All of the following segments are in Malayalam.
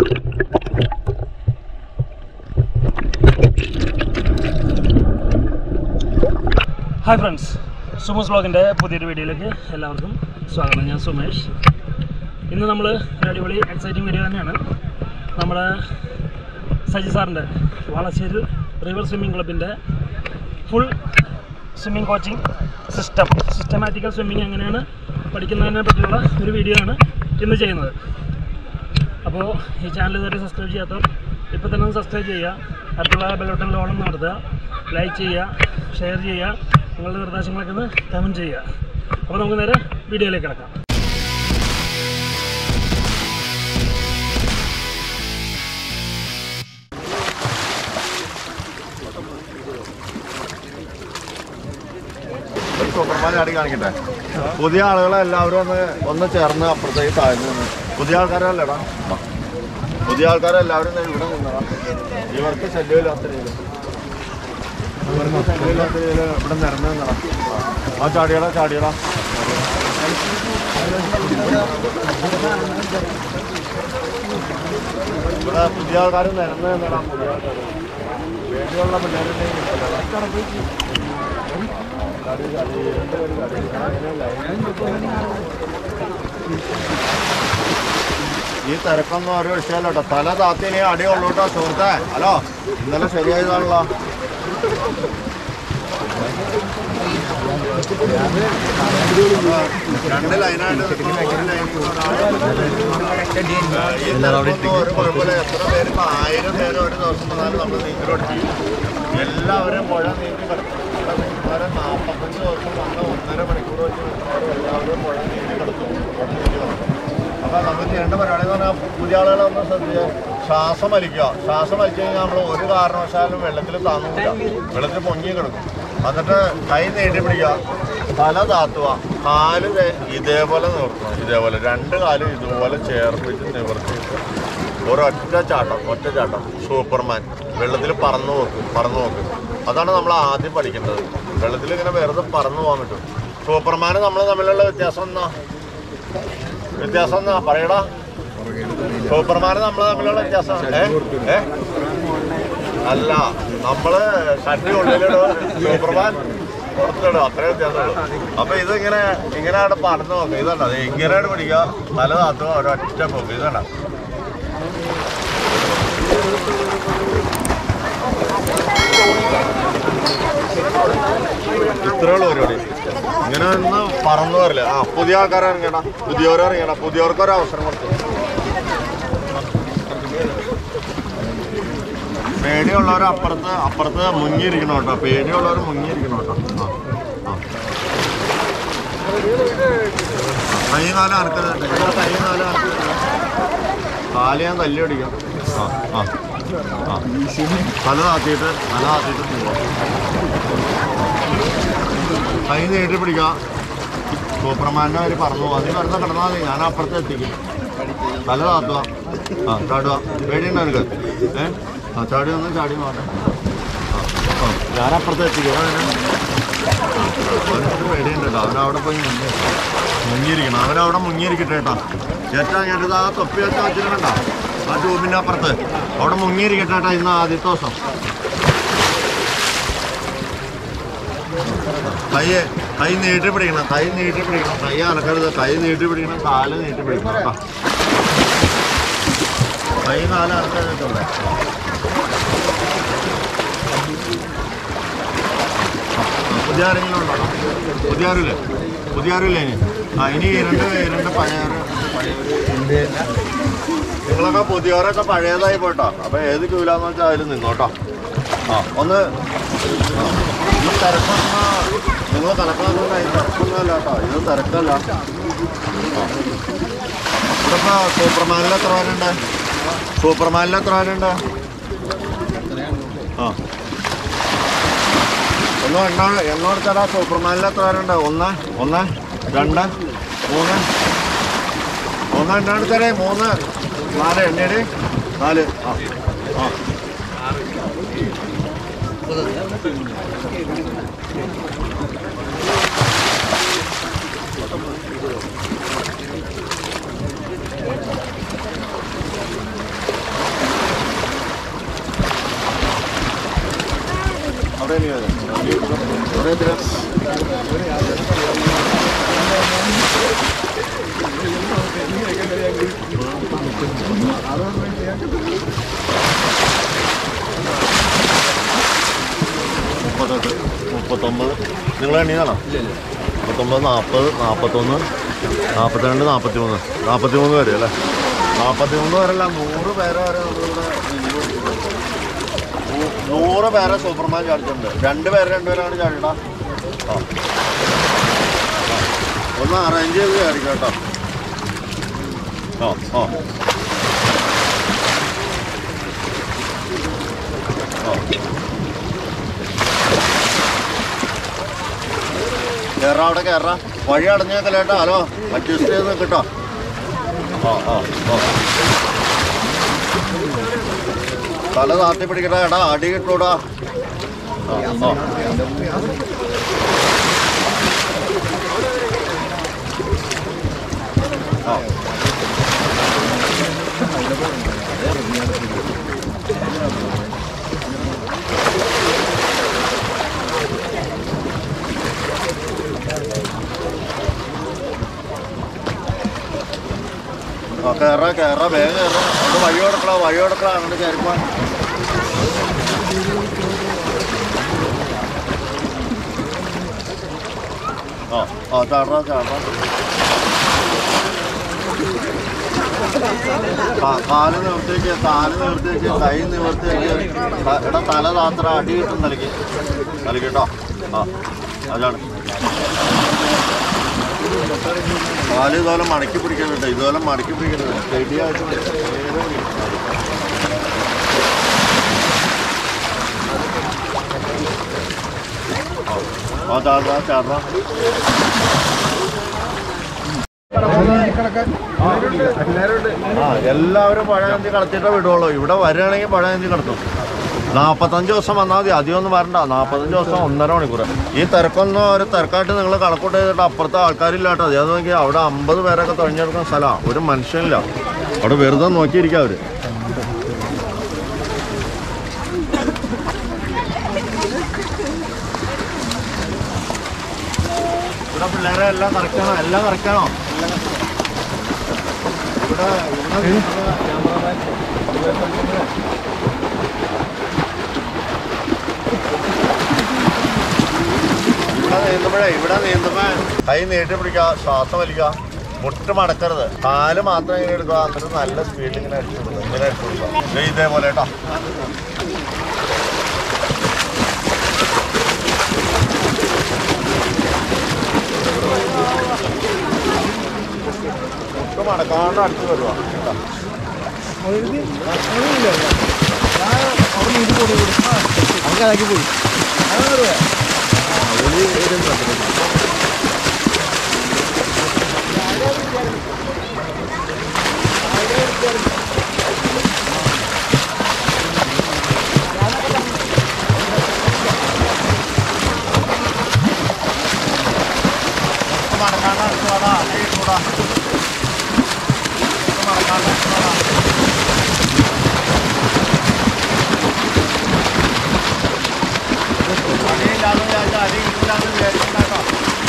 ഹായ് ഫ്രണ്ട്സ് സുമോസ് ബ്ലോഗിൻ്റെ പുതിയൊരു വീഡിയോയിലേക്ക് എല്ലാവർക്കും സ്വാഗതം ഞാൻ സുമേഷ് ഇന്ന് നമ്മൾ ഒരു അടിപൊളി എക്സൈറ്റിംഗ് വീഡിയോ തന്നെയാണ് നമ്മുടെ സജി സാറിൻ്റെ വളശ്ശേരി റിവർ സ്വിമ്മിംഗ് ക്ലബിൻ്റെ full swimming coaching system systematical swimming എങ്ങനെയാണ് പഠിക്കുന്നതിനെ പറ്റിയുള്ള ഒരു വീഡിയോ ആണ് ഇന്ന് ചെയ്യുന്നത് അപ്പോൾ ഈ ചാനൽ ഇതുവരെ സബ്സ്ക്രൈബ് ചെയ്യാത്തവർ ഇപ്പോൾ തന്നെ ഒന്ന് സബ്സ്ക്രൈബ് ചെയ്യുക അടുത്തുള്ള ബെലോട്ടനിൽ ഓണം നടത്തുക ലൈക്ക് ചെയ്യുക ഷെയർ ചെയ്യുക നിങ്ങളുടെ നിർദ്ദേശങ്ങളൊക്കെ ഒന്ന് കമൻറ്റ് ചെയ്യുക അപ്പോൾ നമുക്ക് നേരെ വീഡിയോയിലേക്ക് കിടക്കാം ഒരു സൂപ്പർമാൻ ചാടി കാണിക്കട്ടെ പുതിയ ആളുകളെ എല്ലാവരും ഒന്ന് ഒന്ന് ചേർന്ന് അപ്പുറത്തേക്ക് താഴ്ന്നു നിന്ന് പുതിയ ആൾക്കാരല്ലേടാ വാ. പുതിയ ആൾക്കാരെ എല്ലാവരും ദേ ഇവിടെ നിന്നടാ ഇവർക്ക് ശല്യമില്ലാത്ത രീതിയിൽ ഇവർക്ക് ശല്യമില്ലാത്ത രീതിയിൽ ഇവിടെ നിരന്ന് നിന്നടാ ആ ചാടിയടാ ചാടിയടാ ഇവിടെ പുതിയ ആൾക്കാർ നിരന്ന് നിന്നടാ പുതിയ ആൾക്കാർ വേണ്ടിയുള്ള പിള്ളേരുണ്ടെങ്കിൽ ചാടി ചാടി രണ്ട് പേര് ചാടി ഈ തിരക്കൊന്നും ഒരു വിഷയമല്ല കേട്ടോ തല താത്തിനെ അടിയുള്ളൂ കേട്ടോ സുഹൃത്തെ ഹലോ ഇന്നലെ ശരിയായതാണല്ലോ രണ്ട് ലൈനായിട്ട് ഒരു കുഴപ്പമില്ല എത്ര പേര് ഇപ്പൊ ആയിരം പേര് ഒരു ദിവസം വന്നാലും നമ്മൾ നീന്തലോടിച്ച് എല്ലാവരും പുഴ നീന്തി കിടക്കും ഇവിടെ മിക്കവാറും നാൽപ്പത്തഞ്ച് ദിവസം വന്ന് ഒന്നര മണിക്കൂർ വെച്ച് മിക്കവാറും എല്ലാവരും പുഴ നീന്തി കിടക്കും പുഴ നീന്തി കിടക്കും അപ്പൊ നമ്മൾ ചെയ്യേണ്ട പരിപാടി എന്ന് പറഞ്ഞാൽ പുതിയ ആളുകളെ ഒന്ന് ശ്രദ്ധിക്കുക ശ്വാസം വലിക്കുക ശ്വാസം വലിച്ചു കഴിഞ്ഞാൽ നമ്മൾ ഒരു കാരണവശാലും വെള്ളത്തിൽ താങ്ങൂല വെള്ളത്തിൽ പൊങ്ങി കിടക്കും എന്നിട്ട് കൈ നീട്ടി പിടിക്കുക തല താത്തുക കാല് ദേ ഇതേപോലെ നിർത്തണം ഇതേപോലെ രണ്ട് കാലും ഇതുപോലെ ചേർപ്പിച്ച് നിവർത്തിയിട്ട് ഒരൊറ്റ ചാട്ടം ഒറ്റ ചാട്ടം സൂപ്പർമാൻ വെള്ളത്തിൽ പറന്നു നോക്കും പറന്നു നോക്കും അതാണ് നമ്മൾ ആദ്യം പഠിക്കേണ്ടത് വെള്ളത്തിൽ ഇങ്ങനെ വെറുതെ പറന്നു പോകാൻ പറ്റും സൂപ്പർമാന് നമ്മൾ തമ്മിലുള്ള വ്യത്യാസം എന്നാ വ്യത്യാസം എന്നാ പറയടാ സൂപ്പർമാന് നമ്മൾ തമ്മിലുള്ള വ്യത്യാസം ഏ ഏ അല്ല നമ്മള് ഷട്ടി ഉള്ളിലിടും സൂപ്പർമാൻ പുറത്തിടും അത്രേ വ്യത്യാസമുള്ളൂ അപ്പൊ ഇതിങ്ങനെ ഇങ്ങനെയാണ് പറന്ന് നോക്കുക ഇതണ്ട അത് ഇങ്ങനെയാണ് പിടിക്കുക തല താത്തുക ഒരൊറ്റ പോക്ക് ഇതണ്ട ഇത്രയുള്ള പരിപാടി ഇങ്ങനെ ഒന്ന് പറന്നു വരില്ല ആ പുതിയ ആൾക്കാരെ ഇറങ്ങണം പുതിയവരെ ഇറങ്ങണം പുതിയവർക്ക് ഒരു അവസരം കൊടുത്തു പേടിയുള്ളവർ അപ്പുറത്ത് അപ്പുറത്ത് മുങ്ങിയിരിക്കണം കേട്ടോ പേടിയുള്ളവർ മുങ്ങിയിരിക്കണം കേട്ടോ ആ ആ കൈ നാല് അനക്കരുത് ഇവിടെ കൈ നാല് അനക്കരുത് കാല് ഞാൻ തല്ലി അടിക്കാം ആ ആ ആ തല താത്തിയിട്ട് തല താത്തിയിട്ട് പോവാം കൈ നീട്ടി പിടിക്കാം സൂപ്പർമാൻ്റെ അവർ പറഞ്ഞു പോവാം നീ വെറുതെ കിടന്നാൽ മതി ഞാൻ അപ്പുറത്ത് എത്തിക്കും തല താത്തുക ആ ചാടുക പേടിയുണ്ടോ എനിക്ക് ഏ ആ ചാടി വന്ന് ചാടി മാറട്ടെ ആ ഞാൻ അപ്പുറത്ത് എത്തിക്കും അവനൊരു പേടിയുണ്ട് കേട്ടോ അവനവിടെ പോയി മുങ്ങി മുങ്ങിയിരിക്കണം അവനവിടെ മുങ്ങിയിരിക്കട്ടെ കേട്ടോ ചേട്ടാ ഞാനിത് ആ തൊപ്പി വെച്ച വെച്ചിട്ടുണ്ടോ ആ ട്യൂബിൻ്റെ അപ്പുറത്ത് അവിടെ മുങ്ങിയിരിക്കട്ടെ കേട്ടോ ഇന്ന് ആദ്യത്തെ ദിവസം കൈ കൈ നീട്ടി പിടിക്കണം കൈ നീട്ടി പിടിക്കണം കൈ അനക്കരുത് കൈ നീട്ടി പിടിക്കണം കാല് നീട്ടി പിടിക്കണം കേട്ടോ കൈ നാല് അനക്കരുതല്ലേ പുതിയ ആരെങ്കിലും ഉണ്ടോ പുതിയ ആരുമില്ലേ പുതിയ ആരുമില്ലേ ഇനി ആ ഇനി രണ്ട് രണ്ട് പഴയവര് നിങ്ങളൊക്കെ പുതിയവരൊക്കെ പഴയതായി പോട്ടോ അപ്പൊ ഏത് ക്യൂലാന്ന് വെച്ചാൽ അതിൽ നിന്നോട്ടോ ആ ഒന്ന് ആ. ഈ തിരക്കൊന്നും നിങ്ങൾ കണക്കാക്കുന്ന ഈ തിരക്കൊന്നുമല്ല കേട്ടോ ഇത് തിരക്കല്ല ആ. ഇവിടെ ഇപ്പൊ സൂപ്പർമാനിൽ എത്ര പേരുണ്ട് സൂപ്പർമാനിൽ എത്ര പേരുണ്ട് ആ ഒന്ന് എണ്ണ എണ്ണ കൊടുത്തടാ സൂപ്പർമാനിൽ എത്ര പേരുണ്ട് ഒന്ന് ഒന്ന് രണ്ട് മൂന്ന് ഒന്ന് എണ്ണ എടുത്തരേ മൂന്ന് നാല് എണ്ണയുടെ നാല് ആ ആ അവിടെ ഇനി വരാം. അവിടെ എത്തിരാ? മുപ്പത്തെട്ട് മുപ്പത്തൊമ്പത് നിങ്ങൾ എണ്ണീതാണോ മുപ്പത്തൊമ്പത് നാൽപ്പത് നാൽപ്പത്തൊന്ന് നാൽപ്പത്തിരണ്ട് നാൽപ്പത്തി മൂന്ന് നാൽപ്പത്തി മൂന്ന് വരെ അല്ലേ നാൽപ്പത്തി മൂന്ന് വരെയല്ല നൂറ് പേരെ വരെ നമ്മളിവിടെ നൂ- നൂറ് പേരെ സൂപ്പർമാൻ ചാടിച്ചിട്ടുണ്ട് രണ്ട് പേര് രണ്ടുപേരാണ് ചാടിട്ടാ ആ ഒന്ന് അറേഞ്ച് ചെയ്ത് ചാടിക്കാം കേട്ടോ ആ ആ ആ കയറാ അവിടെ കയറാ വഴി അടഞ്ഞേക്കല്ല കേട്ടോ ഹലോ അഡ്ജസ്റ്റ് ചെയ്ത് നിൽക്കട്ടോ ആ ആ ആ തല താത്തി പിടിക്കട്ടാ എടാ അടി കിട്ടൂടാ ആ ആ ആ ആ കയറാ കയറാ വേഗം കയറാ അത് വഴി കൊടുക്കടാ വഴി കൊടുക്കടാ അങ്ങോട്ട് കയറിപ്പോ ആ ആ ചാടാ ചാടാ കാ- കാല് നിവർത്തിയേക്ക് കാല് നിവർത്തിയേക്ക് കൈ നിവർത്തിയേക്ക് ത- എടാ തല താത്ര അടി കിട്ടും നൽകി നൽകി കേട്ടോ ആ അതാണ് കാല് ഇതുപോലെ മടക്കി പിടിക്കണം കേട്ടോ ഇതുപോലെ മടക്കി പിടിക്കരുത് സ്റ്റഡിയായിട്ട് നേരെ പിടിക്കണം. ആ ചാടാ ചാടാ ആ എല്ലാവരും പഴയന്തി കളത്തിട്ടേ വിടുള്ളൂ ഇവിടെ വരികയാണെങ്കിൽ പഴയന്തി കിടത്തും നാൽപ്പത്തഞ്ച് ദിവസം വന്നാൽ മതി അധികമൊന്നും വരണ്ട നാൽപ്പത്തഞ്ച് ദിവസം ഒന്നര മണിക്കൂർ ഈ തിരക്കൊന്നും ഒരു തിരക്കായിട്ട് നിങ്ങൾ കണക്കൂട്ട് ചെയ്തിട്ട് അപ്പുറത്തെ ആൾക്കാരില്ല കേട്ടോ അത് നോക്കി അവിടെ അമ്പത് പേരൊക്കെ തുഴഞ്ഞെടുക്കുന്ന സ്ഥലമാണ് ഒരു മനുഷ്യനില്ല അവിടെ വെറുതെ നോക്കിയിരിക്കുക അവര് ഇവിടെ പിള്ളേരെ എല്ലാം കറക്റ്റാണോ എല്ലാം കറക്റ്റാണോ ഇവിടെ ഇവിടെ ഇവിടെ നീന്തുമ്പോഴേ ഇവിടെ നീന്തുമ്പോ കൈ നീട്ടി പിടിക്കുക ശ്വാസം വലിക്കുക മുട്ട് മടക്കരുത് കാല് മാത്രം ഇങ്ങനെ എടുക്കുക എന്നിട്ട് നല്ല സ്പീഡിൽ ഇങ്ങനെ അടിച്ചു കൊടുക്കുക ഇങ്ങനെ അടിച്ചു കൊടുക്കുക ദേ ഇതേപോലെ കേട്ടോ മുട്ട് മടക്കാണ്ട് അടിച്ചു വരുക കേട്ടോ മുട്ട് മടക്കാണ്ട് അടിച്ചു വേടാ അല്ലെങ്കിൽ കൂടാ മുട്ട് മടക്കാണ്ട് അടിച്ചു വേടാ അടിയില്ലാന്ന് വിചാരിച്ചാൽ അടി കിട്ടില്ലാന്ന് വിചാരിക്കണ്ട കേട്ടോ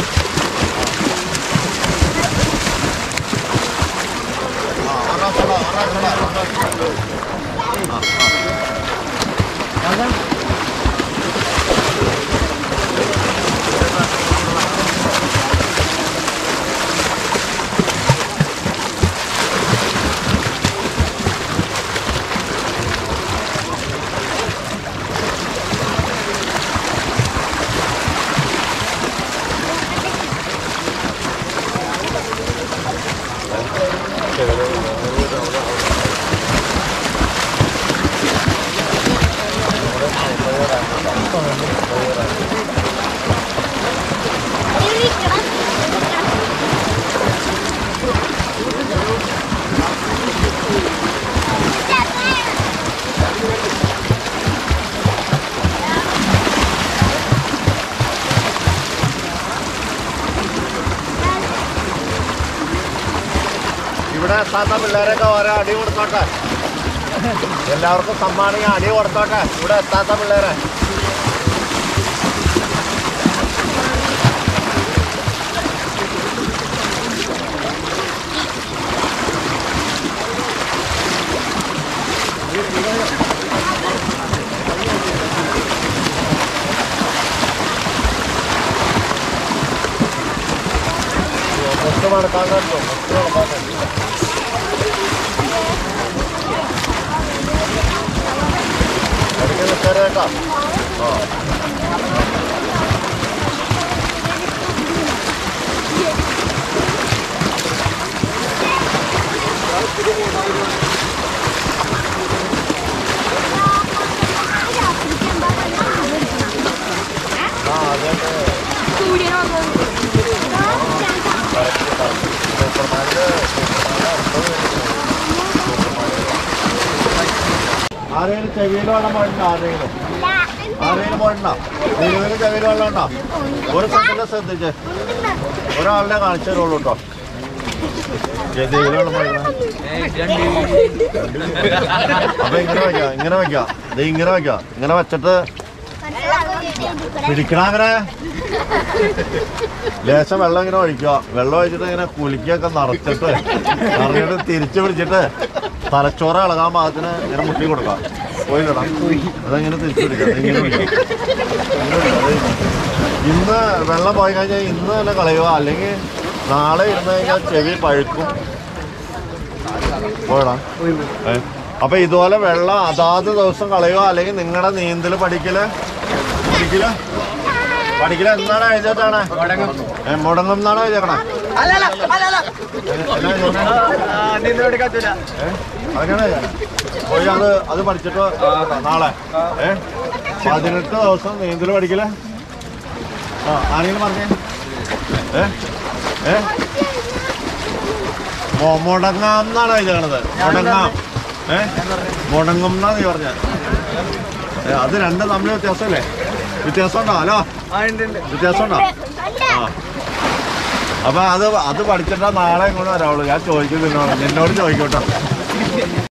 ആ ഒരാഴ്ച ഒരാഴ്ച ആ ഇവിടെ എത്താത്ത പിള്ളേരൊക്കെ ഓരോ അടി കൊടുത്തോട്ടെ എല്ലാവർക്കും സമ്മാനം അടി കൊടുത്തോട്ടെ ഇവിടെ എത്താത്ത പിള്ളേരെ മൊത്തം നടക്കാൻ കണ്ടോ മൊത്തം നടക്കാൻ കണ്ടു ഇടയ്ക്ക് നിൽക്കാറ് കേട്ടോ ആ ആ അതെ സൂപ്പർമാൻ്റെ ആരെങ്കിലും ചെവിയിൽ വെള്ളം പോയിട്ടുണ്ടോ ആരെങ്കിലും ആരെങ്കിലും പോയിട്ടുണ്ടോ നിലവിൽ ചെവിയിൽ വെള്ളം ഉണ്ടോ ഒരു സെക്കൻഡ് ശ്രദ്ധിച്ച് ഒരാളുടെ കാണിച്ചു തരുള്ളൂ കേട്ടോ ചെവിയിൽ വെള്ളം പോയിക്കണേ അപ്പൊ ഇങ്ങനെ വെക്കാം ഇങ്ങനെ വെക്കാം ഇത് ഇങ്ങനെ വെക്കാം ഇങ്ങനെ വെച്ചിട്ട് പിടിക്കണം അങ്ങനെ ലേശം വെള്ളം ഇങ്ങനെ ഒഴിക്കുക വെള്ളം ഒഴിച്ചിട്ട് ഇങ്ങനെ കുലിക്കൊക്കെ നിറച്ചിട്ട് നിറഞ്ഞിട്ട് തിരിച്ചു പിടിച്ചിട്ട് തലച്ചോറ് ഇളകാൻ പാകത്തിന് ഇങ്ങനെ മുട്ടി കൊടുക്കാം പോയില്ലടാ അതങ്ങനെ തിരിച്ചു പിടിക്കാം ഇങ്ങനെ പിടിക്കാം ഇങ്ങനെ പിടിക്കാം. അത് ഇന്ന് വെള്ളം പോയി കഴിഞ്ഞാൽ ഇന്ന് തന്നെ കളയുക അല്ലെങ്കിൽ നാളെ ഇരുന്ന് കഴിഞ്ഞാൽ ചെവി പഴുക്കും പോയടാ ഏ അപ്പൊ ഇതുപോലെ വെള്ളം അതാത് ദിവസം കളയുക അല്ലെങ്കിൽ നിങ്ങളുടെ നീന്തൽ പഠിക്കല് പഠിക്കല് പഠിക്കല് എന്താണ് എഴുതിയിട്ടാണ് ഏ മുടങ്ങും എന്നാണ് എഴുതിയേക്കണേ അങ്ങനെ പോയി അത് അത് പഠിച്ചിട്ട് നാളെ ഏ പതിനെട്ട് ദിവസം നീന്തൽ പഠിക്കല് ആ ആരെങ്കിലും പറഞ്ഞേ ഏ ഏ മൊ- മുടങ്ങാം എന്നാണ് എഴുതണത് മുടങ്ങാം ഏ മുടങ്ങും എന്നാ നീ പറഞ്ഞ അത് രണ്ടും തമ്മിൽ വ്യത്യാസമല്ലേ വ്യത്യാസം ഉണ്ടോ ഹലോ വ്യത്യാസം ഉണ്ടോ ആ അപ്പൊ അത് അത് പഠിച്ചിട്ടാ നാളെ ഇങ്ങോട്ട് വരാവുള്ളൂ ഞാൻ ചോദിക്കും നിന്നോട് നിന്നോട് ചോദിക്കട്ടോ